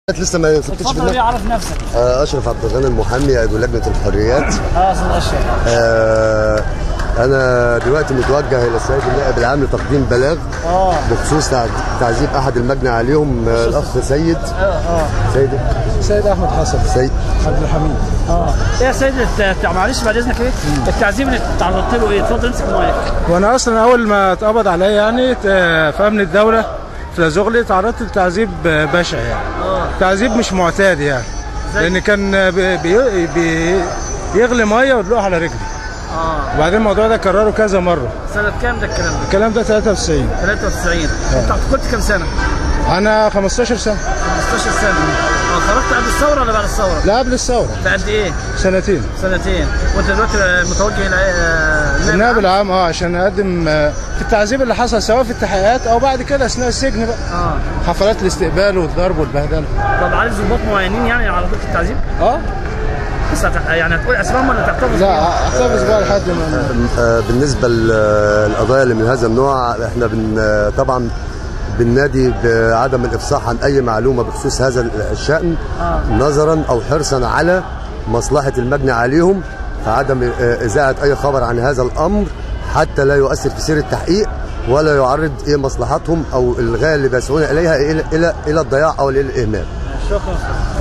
لسه ما سبتش في اتفضل بيه النقل. عرف نفسك آه، اشرف عبد الغني المحامي عضو لجنه الحريات اه استاذ اشرف آه، انا دلوقتي متوجه الى السيد النائب العام لتقديم بلاغ اه بخصوص تع- تعذيب احد المجني عليهم آه، الاخ سيد اه اه سيد سيد احمد حسن سيد عبد الحميد اه ايه يا سيد الت- معلش بعد اذنك ايه التعذيب اللي تعرضت له ايه اتفضل امسك المايك وانا اصلا اول ما اتقبض عليا يعني ت- في امن الدوله في زغلي تعرضت لتعذيب بشع يعني اه تعذيب مش معتاد يعني زي- لان كان بي بي بي يغلي ميه ويدلقها على رجلي اه وبعدين الموضوع ده كرره كذا مره سنه كام ده الكلام ده الكلام ده 93 93 انت كنت كام سنه انا 15 سنه 15 سنه اه خرجت قبل الثوره ولا بعد الثوره لا قبل الثوره بقد ايه سنتين سنتين وانت دلوقتي متوجه الى آه، النائب العام اه عشان اقدم آه، في التعذيب اللي حصل سواء في التحقيقات او بعد كده اثناء السجن بقى اه حفلات الاستقبال والضرب والبهدله طب عارف ضباط معينين يعني عرضوك التعذيب اه بس هت- يعني هتقول اسمائهم ولا تحتفظ لا احتفظ بقى لحد ما آه، بالنسبه للقضايا اللي من هذا النوع احنا بن آه، طبعا بالنادي بعدم الافصاح عن اي معلومه بخصوص هذا الشان آه. نظرا او حرصا على مصلحه المجني عليهم فعدم آه، اذاعه اي خبر عن هذا الامر حتى لا يؤثر في سير التحقيق ولا يعرض ايه مصلحتهم او الغايه اللي بيسعون اليها الى الى الى الضياع او الى الاهمال شكرا